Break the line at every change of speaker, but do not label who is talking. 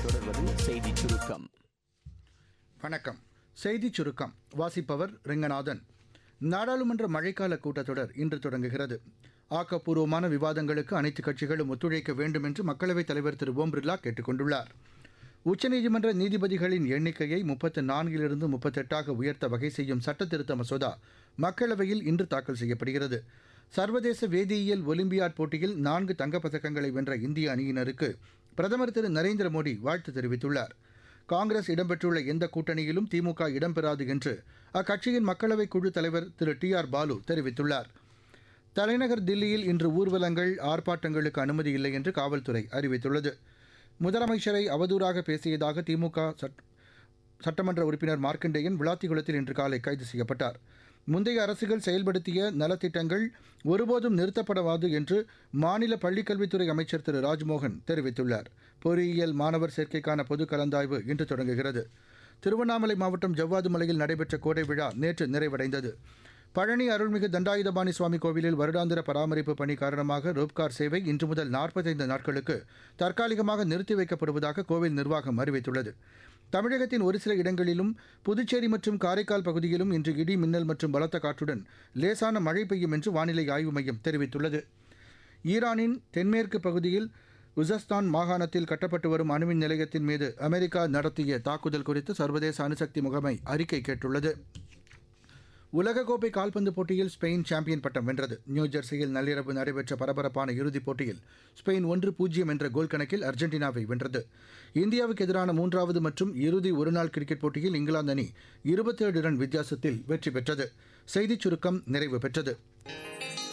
தொடர்வது செய்திச் சுருக்கம்
வணக்கம் செய்திச் சுருக்கம் வாசிப்பவர் ரெங்கநாதன் நாடாளுமன்ற மழைக்கால கூட்டத்தொடர் இன்று தொடங்குகிறது ஆக்கப்பூர்வமான விவாதங்களுக்கு அனைத்து கட்சிகளும் ஒத்துழைக்க வேண்டும் என்று மக்களவைத் தலைவர் திரு ஓம் பிர்லா கேட்டுக் கொண்டுள்ளார் உச்சநீதிமன்ற நீதிபதிகளின் எண்ணிக்கையை முப்பத்து நான்கிலிருந்து முப்பத்தெட்டாக உயர்த்த வகை செய்யும் சட்டத்திருத்த மசோதா மக்களவையில் இன்று தாக்கல் செய்யப்படுகிறது சர்வதேச வேதியியல் ஒலிம்பியாட் போட்டியில் நான்கு தங்கப்பதக்கங்களை வென்ற இந்திய அணியினருக்கு பிரதமர் திரு நரேந்திர மோடி வாழ்த்து தெரிவித்துள்ளார் காங்கிரஸ் இடம்பெற்றுள்ள எந்த கூட்டணியிலும் திமுக இடம்பெறாது என்று அக்கட்சியின் மக்களவை குழு தலைவர் திரு டி ஆர் பாலு தெரிவித்துள்ளார் தலைநகர் தில்லியில் இன்று ஊர்வலங்கள் ஆர்ப்பாட்டங்களுக்கு அனுமதி இல்லை என்று காவல்துறை அறிவித்துள்ளது முதலமைச்சரை அவதூறாக பேசியதாக திமுக சட்- சட்டமன்ற உறுப்பினர் மார்க்கண்டேயன் விளாத்திகுளத்தில் இன்று காலை கைது செய்யப்பட்டார் முந்தைய அரசுகள் செயல்படுத்திய நலத்திட்டங்கள் ஒருபோதும் நிறுத்தப்படாது என்று மாநில பள்ளிக்கல்வித்துறை அமைச்சர் திரு ராஜ்மோகன் தெரிவித்துள்ளார் பொறியியல் மாணவர் சேர்க்கைக்கான பொது கலந்தாய்வு இன்று தொடங்குகிறது திருவண்ணாமலை மாவட்டம் ஜவ்வாது மலையில் நடைபெற்ற கோடை விழா நேற்று நிறைவடைந்தது பழனி அருள்மிகு தண்டாயுதபாணி சுவாமி கோவிலில் வருடாந்திர பராமரிப்பு பணி காரணமாக ரோப்கார் சேவை இன்று முதல் நாற்பத்தைந்து நாட்களுக்கு தற்காலிகமாக நிறுத்தி வைக்கப்படுவதாக கோவில் நிர்வாகம் அறிவித்துள்ளது தமிழகத்தின் ஒரு சில இடங்களிலும் புதுச்சேரி மற்றும் காரைக்கால் பகுதியிலும் இன்று இடி மின்னல் மற்றும் பலத்த காற்றுடன் லேசான மழை பெய்யும் என்று வானிலை ஆய்வு மையம் தெரிவித்துள்ளது ஈரானின் தென்மேற்கு பகுதியில் உசஸ்தான் மாகாணத்தில் கட்டப்பட்டு வரும் அணுமின் நிலையத்தின் மீது அமெரிக்கா நடத்திய தாக்குதல் குறித்து சர்வதேச அணுசக்தி முகமை அறிக்கை கேட்டுள்ளது உலகக்கோப்பை கால்பந்து போட்டியில் ஸ்பெயின் சாம்பியன் பட்டம் வென்றது நியூஜெர்சியில் நள்ளிரவு நடைபெற்ற பரபரப்பான இறுதிப் போட்டியில் ஸ்பெயின் ஒன்று பூஜ்ஜியம் என்ற கோல் கணக்கில் அர்ஜென்டினாவை வென்றது இந்தியாவுக்கு எதிரான மூன்றாவது மற்றும் இறுதி ஒருநாள் கிரிக்கெட் போட்டியில் இங்கிலாந்து அணி இருபத்தேழு ரன் வித்தியாசத்தில் வெற்றி பெற்றது செய்திச் சுருக்கம் நிறைவு பெற்றது